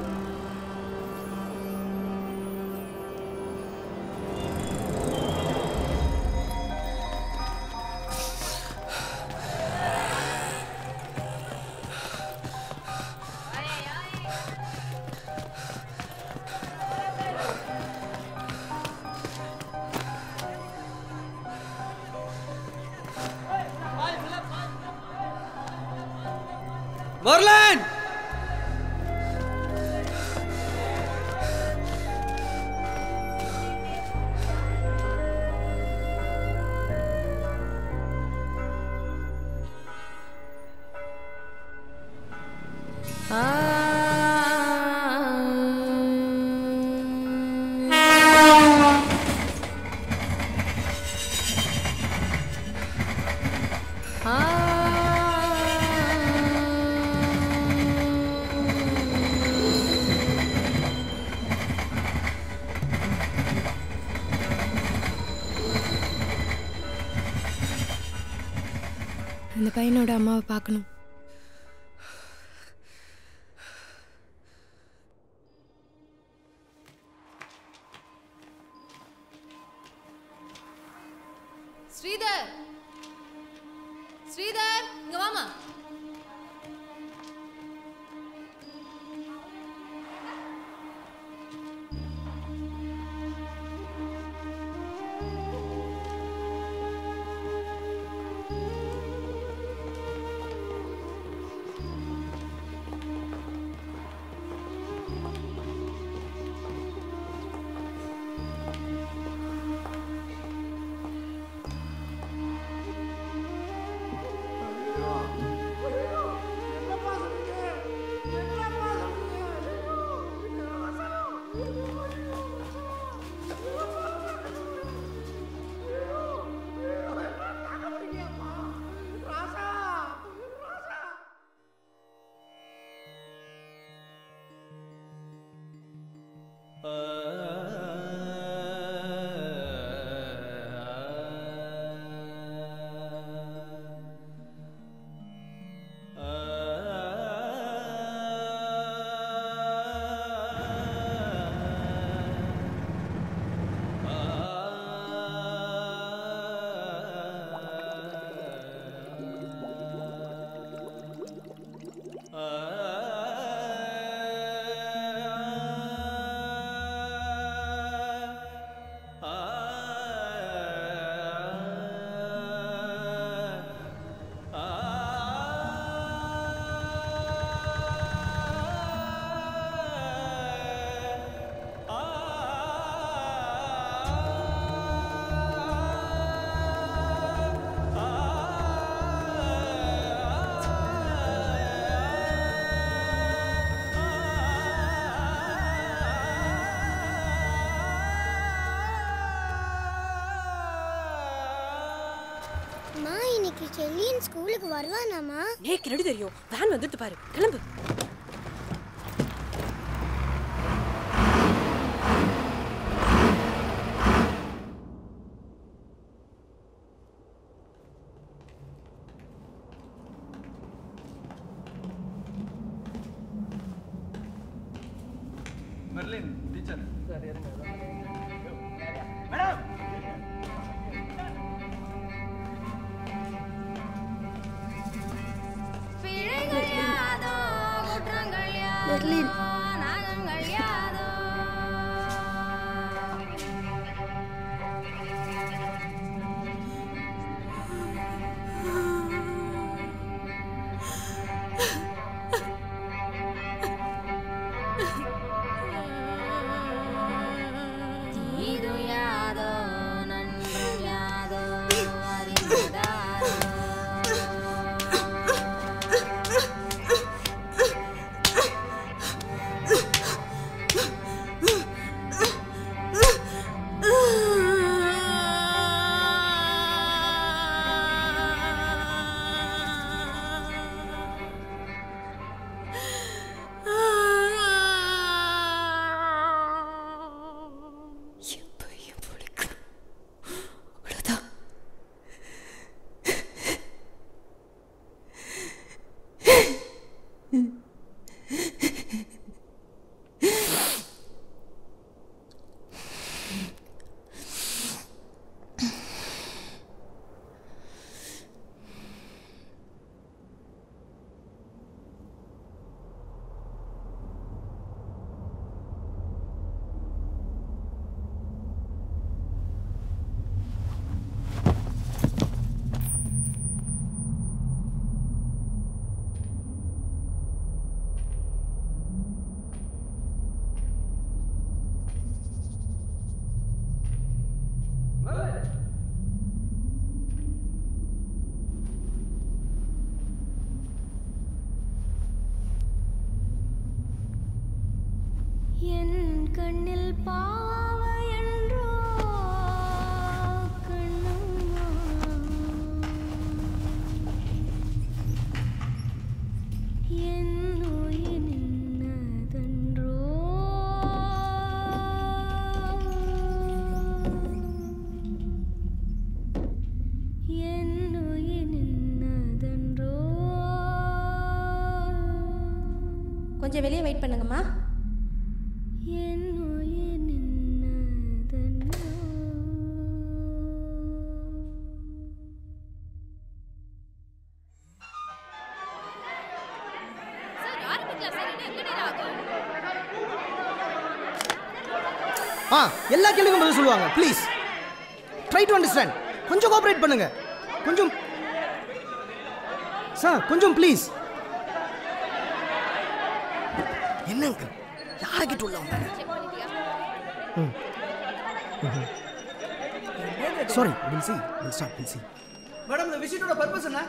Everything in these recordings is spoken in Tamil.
மர்லன் அந்த பையனோட அம்மாவை பார்க்கணும் ஸ்ரீதர் ஸ்ரீதர் இங்க வாமா அம்மா இன்னைக்கு செல்லியன் ஸ்கூலுக்கு வருவானாமா நேக்கு ரெடி தெரியும் வேன் வந்துட்டு பாரு கிளம்பு மெர்லின் டீச்சர் பிழைகள் யாதோ குற்றங்கள் யாதோ பெர்லின். நாகங்கள் யாதோ தீது யாதோ நன்மை என் கண்ணில் பாவையன்றோ கண்ணம்மா என் உயிர் நின்னதன்றோ என் உயிர் நின்னதன்றோ கொஞ்சம் வெளியே வெயிட் பண்ணுங்கம்மா என் உயிர் நின்னதன்றோ ஆ எல்லா கேள்விக்கும் பதில் சொல்லுவாங்க ப்ளீஸ் ட்ரை டு அண்டர்ஸ்டாண்ட் கொஞ்சம் கோஆப்ரேட் பண்ணுங்க கொஞ்சம் சார் கொஞ்சம் ப்ளீஸ் என்னங்க யார்கிட்ட உள்ள வந்தாங்க sorry will see will start will see madam இந்த விசிட்டோட பர்பஸ் என்ன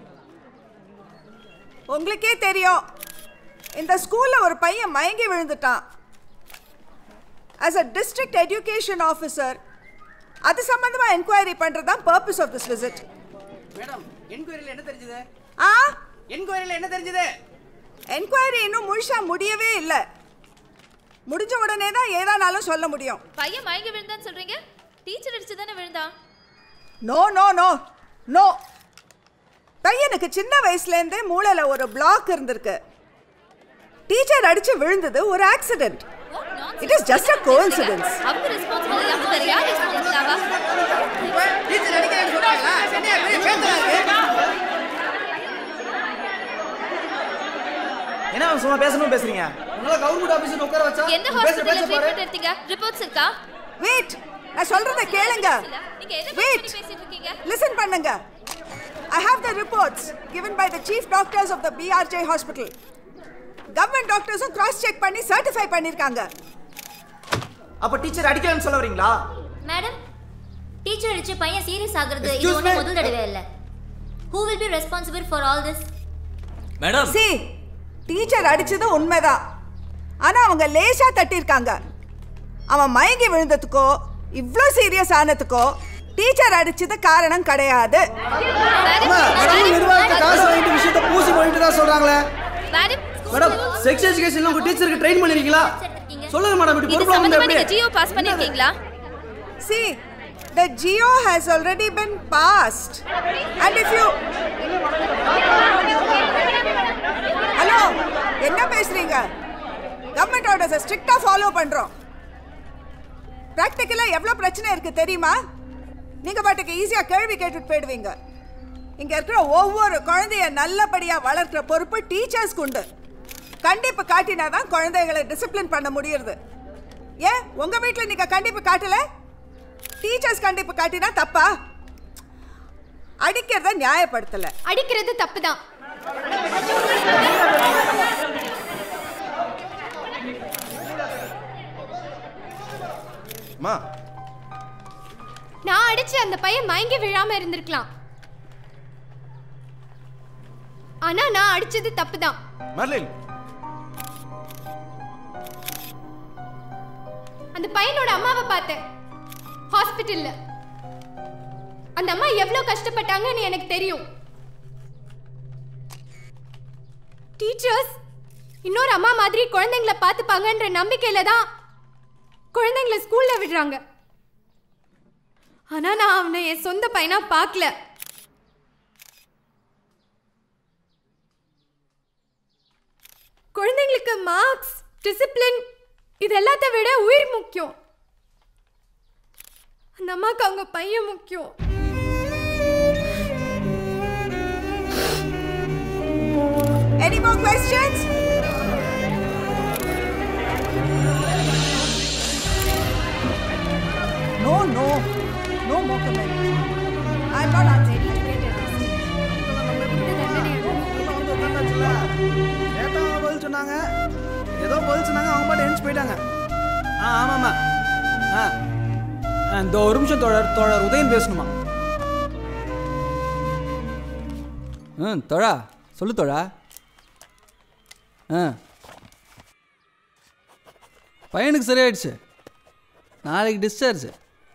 உங்களுக்கே தெரியும் இந்த ஸ்கூல்ல ஒரு பையன் மயங்கி விழுந்துட்டான் as a district education officer அது சம்பந்தமா என்கொயரி பண்றது தான் purpose of this visit madam என்கொயரியில் என்ன தெரிஞ்சது ஆ என்கொயரியில் என்ன தெரிஞ்சது என்கொயரி இன்னும் முழுசா முடியவே இல்லை முடிஞ்ச உடனே தான் ஏதானாலும் சொல்ல முடியும் பையன் மயங்கி விழுந்தான்னு சொல்றீங்க டீச்சர் அடிச்சு தானே விழுந்தான் நோ நோ நோ நோ பையனுக்கு சின்ன வயசுலேருந்தே மூளையில ஒரு பிளாக் இருந்திருக்கு டீச்சர் அடிச்சு விழுந்தது ஒரு accident it is just a coincidence அவங்க ரெஸ்பான்சிபிள் இல்லாம வேற யார் ரெஸ்பான்சிபிள் ஆவா டீச்சர் அடிக்கிறேன்னு சொல்றாங்களா என்ன பெரிய பேச்சலா இருக்கு என்ன அவன் சும்மா பேசணும் பேசுறீங்க உங்களால கவர்மெண்ட் ஆபீஸ்ல உட்கார வச்சா எந்த உங்க பேசுற ஹாஸ்பிடல்ல பேச்ச பாரு ட்ரீட்மெண்ட் எடுத்தீங்க ரிப்போர்ட்ஸ் இருக்கா வெயிட் நான் சொல்றத கேளுங்க நீங்க எதை Wait. பத்தி பேசிட்டு இருக்கீங்க லிசன் பண்ணுங்க I have the reports given by the chief doctors of the PRJ hospital government டாக்டர்ஸும் கிராஸ் செக் பண்ணி சர்டிஃபை பண்ணிருக்காங்க அப்ப டீச்சர் அடிக்கலன்னு சொல்ல வரீங்களா மேடம் டீச்சர் அடிச்சு பையன் சீரியஸ் ஆகுறது இது Excuse ஒன்றும் me. முதல் தடவை இல்லை who will be responsible for all this madam C teacher அடிச்சது உண்மைதான் ஆனா அவங்க லேசா தட்டியிருக்காங்க அவன் மயங்கி விழுந்ததுக்கோ இவ்ளோ சீரியஸ் ஆனதுக்கோ டீச்சர் அடிச்சது காரணம் கிடையாது மேடம் நிர்வாகத்தை காசு வாங்கிட்டு விஷயத்தை பூசி பண்ணிட்டு தான் சொல்றாங்களே மேடம் மேடம் செக்ஸ் எஜுகேஷன்ல உங்க டீச்சருக்கு ட்ரெயின் பண்ணிருக்கீங்களா சொல்லுங்க மேடம் இப்படி இது பொறுப்பா வந்து சம்பந்தமா நீங்க எப்படி ஜியோ பாஸ் பண்ணிருக்கீங்களா see the geo has already been passed and if you hello என்ன பேசுறீங்க கவர்மெண்ட் ஆர்டர்ஸை ஸ்ட்ரிக்டாக ஃபாலோ பண்றோம் ப்ராக்டிக்கலாக எவ்வளோ பிரச்சனை இருக்கு தெரியுமா நீங்க பாட்டுக்கு ஈஸியாக கேள்வி கேட்டுட்டு போயிடுவீங்க இங்க இருக்கிற ஒவ்வொரு குழந்தைய நல்லபடியா வளர்க்கிற பொறுப்பு டீச்சர்ஸ்க்கு உண்டு கண்டிப்பு காட்டினா தான் குழந்தைகளை டிசிப்ளின் பண்ண முடியுது ஏன் உங்க வீட்டில் நீங்க கண்டிப்பு காட்டல டீச்சர்ஸ் கண்டிப்பு காட்டினா தப்பா அடிக்கிறத நியாயப்படுத்தல அடிக்கிறது தப்பு தான் அம்மா நான் அடிச்சு அந்த பையன் மயங்கி விழாம இருந்திருக்கலாம் ஆனா நான் அடிச்சது தப்பு தான் மர்லின் அந்த பையனோட அம்மாவை பார்த்தேன் ஹாஸ்பிட்டல்ல அந்த அம்மா எவ்வளவு கஷ்டப்பட்டாங்கன்னு எனக்கு தெரியும் டீச்சர்ஸ் இன்னொரு அம்மா மாதிரி குழந்தைங்களை பார்த்துப்பாங்கன்ற நம்பிக்கையில தான் குழந்தைங்களை ஸ்கூல்ல விடுறாங்க ஆனா நான் அவனை என் சொந்த பையனா பார்க்கல குழந்தைங்களுக்கு மார்க்ஸ் டிசிப்ளின் இது எல்லாத்த விட உயிர் முக்கியம் அந்த அம்மாவுக்கு அவங்க பையன் முக்கியம் Any more questions? No, no, no more comments. I'm not answering. கேட்டா பதில் சொன்னாங்க ஏதோ பதில் சொன்னாங்க அவங்க பாட்டு எழுந்து போயிட்டாங்க ஆ ஆமாம்மா ஆ ஆ, இந்த ஒரு நிமிஷம் தோழர் தோழர் உதயன் பேசணுமா ம் தோழா சொல்லு தோழா ஆ பையனுக்கு சரியாயிடுச்சு நாளைக்கு டிஸ்சார்ஜ்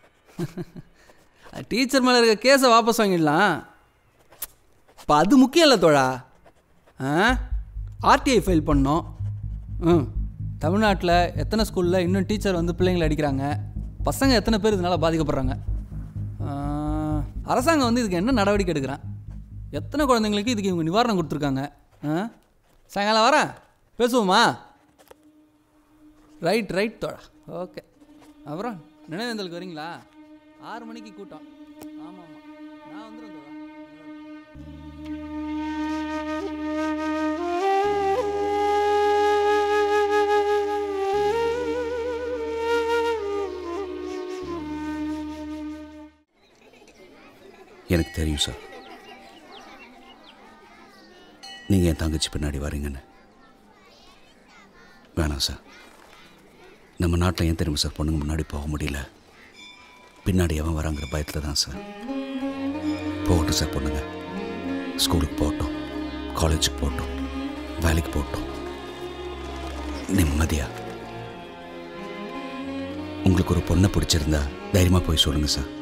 டீச்சர் மேலே இருக்க கேஸை வாபஸ் வாங்கிடலாம் இப்போ அது முக்கியம் இல்லை தோழா ஆ ஆர்டிஐ ஃபைல் பண்ணோம் ம் தமிழ்நாட்டில் எத்தனை ஸ்கூலில் இன்னும் டீச்சர் வந்து பிள்ளைங்களை அடிக்கிறாங்க பசங்க எத்தனை பேர் இதனால் பாதிக்கப்படுறாங்க ஆ, அரசாங்கம் வந்து இதுக்கு என்ன நடவடிக்கை எடுக்கிறான் எத்தனை குழந்தைங்களுக்கு இதுக்கு இவங்க நிவாரணம் கொடுத்துருக்காங்க ஆ சாயங்காலம் வரேன் பேசுவோமா ரைட் ரைட் தோழா ஓகே அப்புறம் நினைவேந்தலுக்கு வரீங்களா ஆறு மணிக்கு கூட்டம் ஆமாம் ஆமாம் நான் வந்துடுவேன் தோழா எனக்கு தெரியும் சார் நீங்கள் என் தங்கச்சி பின்னாடி வரீங்கன்னு வேணாம் சார் நம்ம நாட்டில் ஏன் தெரியுமா சார் பொண்ணுங்க முன்னாடி போக முடியல பின்னாடி எவன் வராங்கிற பயத்தில் தான் சார் போகட்டும் சார் பொண்ணுங்க ஸ்கூலுக்கு போகட்டும் காலேஜுக்கு போகட்டும் வேலைக்கு போகட்டும் நிம்மதியா உங்களுக்கு ஒரு பொண்ணை பிடிச்சிருந்தா தைரியமாக போய் சொல்லுங்கள் சார்